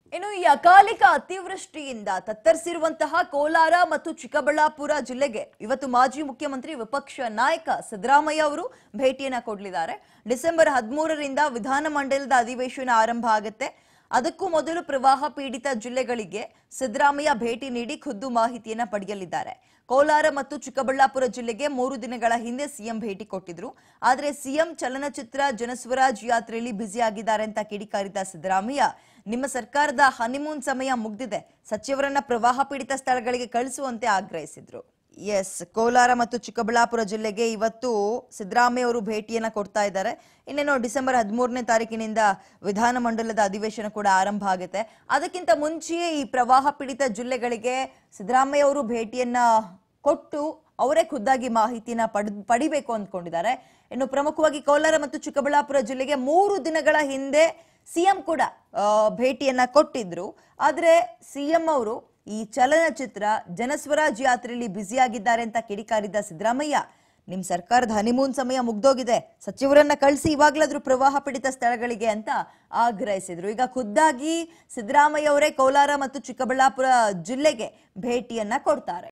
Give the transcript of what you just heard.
ಇನ್ನು ಈ ಅಕಾಲಿಕ ಅತಿವೃಷ್ಟಿಯಿಂದ ತತ್ತರಿಸಿರುವಂತಹ ಕೋಲಾರ ಮತ್ತು ಚಿಕ್ಕಬಳ್ಳಾಪುರ ಜಿಲ್ಲೆಗೆ ಇವತ್ತು ಮಾಜಿ ಮುಖ್ಯಮಂತ್ರಿ ವಿಪಕ್ಷ ನಾಯಕ ಸಿದ್ದರಾಮಯ್ಯ ಅವರು ಭೇಟಿಯನ್ನ ಕೊಡಲಿದ್ದಾರೆ ಡಿಸೆಂಬರ್ ಹದಿಮೂರರಿಂದ ವಿಧಾನಮಂಡಲದ ಅಧಿವೇಶನ ಆರಂಭ ಆಗುತ್ತೆ ಅದಕ್ಕೂ ಮೊದಲು ಪ್ರವಾಹ ಪೀಡಿತ ಜಿಲ್ಲೆಗಳಿಗೆ ಸಿದ್ದರಾಮಯ್ಯ ಭೇಟಿ ನೀಡಿ ಖುದ್ದು ಮಾಹಿತಿಯನ್ನ ಪಡೆಯಲಿದ್ದಾರೆ ಕೋಲಾರ ಮತ್ತು ಚಿಕ್ಕಬಳ್ಳಾಪುರ ಜಿಲ್ಲೆಗೆ ಮೂರು ದಿನಗಳ ಹಿಂದೆ ಸಿಎಂ ಭೇಟಿ ಕೊಟ್ಟಿದ್ರು ಆದ್ರೆ ಸಿಎಂ ಚಲನಚಿತ್ರ ಜನಸ್ವರಾಜ್ ಯಾತ್ರೆಯಲ್ಲಿ ಬ್ಯುಸಿ ಆಗಿದ್ದಾರೆ ಅಂತ ಕಿಡಿಕಾರಿದ ಸಿದ್ದರಾಮಯ್ಯ ನಿಮ್ಮ ಸರ್ಕಾರದ ಹನಿಮೂನ್ ಸಮಯ ಮುಗ್ದಿದೆ ಸಚಿವರನ್ನ ಪ್ರವಾಹ ಪೀಡಿತ ಸ್ಥಳಗಳಿಗೆ ಕಳಿಸುವಂತೆ ಆಗ್ರಹಿಸಿದ್ರು ಎಸ್ ಕೋಲಾರ ಮತ್ತು ಚಿಕ್ಕಬಳ್ಳಾಪುರ ಜಿಲ್ಲೆಗೆ ಇವತ್ತು ಸಿದ್ದರಾಮಯ್ಯ ಅವರು ಭೇಟಿಯನ್ನ ಕೊಡ್ತಾ ಇದ್ದಾರೆ ಇನ್ನೇನು ಡಿಸೆಂಬರ್ ಹದಿಮೂರನೇ ತಾರೀಕಿನಿಂದ ವಿಧಾನಮಂಡಲದ ಅಧಿವೇಶನ ಕೂಡ ಆರಂಭ ಆಗುತ್ತೆ ಅದಕ್ಕಿಂತ ಮುಂಚೆಯೇ ಈ ಪ್ರವಾಹ ಪೀಡಿತ ಜಿಲ್ಲೆಗಳಿಗೆ ಸಿದ್ದರಾಮಯ್ಯ ಅವರು ಭೇಟಿಯನ್ನ ಕೊಟ್ಟು ಅವರೇ ಖುದ್ದಾಗಿ ಮಾಹಿತಿನ ಪಡ್ ಪಡಿಬೇಕು ಅಂದ್ಕೊಂಡಿದ್ದಾರೆ ಇನ್ನು ಪ್ರಮುಖವಾಗಿ ಕೋಲಾರ ಮತ್ತು ಚಿಕ್ಕಬಳ್ಳಾಪುರ ಜಿಲ್ಲೆಗೆ ಮೂರು ದಿನಗಳ ಹಿಂದೆ ಸಿಎಂ ಕೂಡ ಆ, ಭೇಟಿಯನ್ನ ಕೊಟ್ಟಿದ್ರು ಆದ್ರೆ ಸಿಎಂ ಅವರು ಈ ಚಲನಚಿತ್ರ ಜನಸ್ವರಾಜ್ ಯಾತ್ರೆಯಲ್ಲಿ ಬ್ಯುಸಿಯಾಗಿದ್ದಾರೆ ಅಂತ ಕಿಡಿಕಾರಿದ್ದ ಸಿದ್ದರಾಮಯ್ಯ ನಿಮ್ ಸರ್ಕಾರದ ಹನಿಮೂನ್ ಸಮಯ ಮುಗ್ದೋಗಿದೆ ಸಚಿವರನ್ನ ಕಳಿಸಿ ಇವಾಗ್ಲಾದ್ರೂ ಪ್ರವಾಹ ಪೀಡಿತ ಸ್ಥಳಗಳಿಗೆ ಅಂತ ಆಗ್ರಹಿಸಿದ್ರು ಈಗ ಖುದ್ದಾಗಿ ಸಿದ್ದರಾಮಯ್ಯ ಅವರೇ ಕೋಲಾರ ಮತ್ತು ಚಿಕ್ಕಬಳ್ಳಾಪುರ ಜಿಲ್ಲೆಗೆ ಭೇಟಿಯನ್ನ ಕೊಡ್ತಾರೆ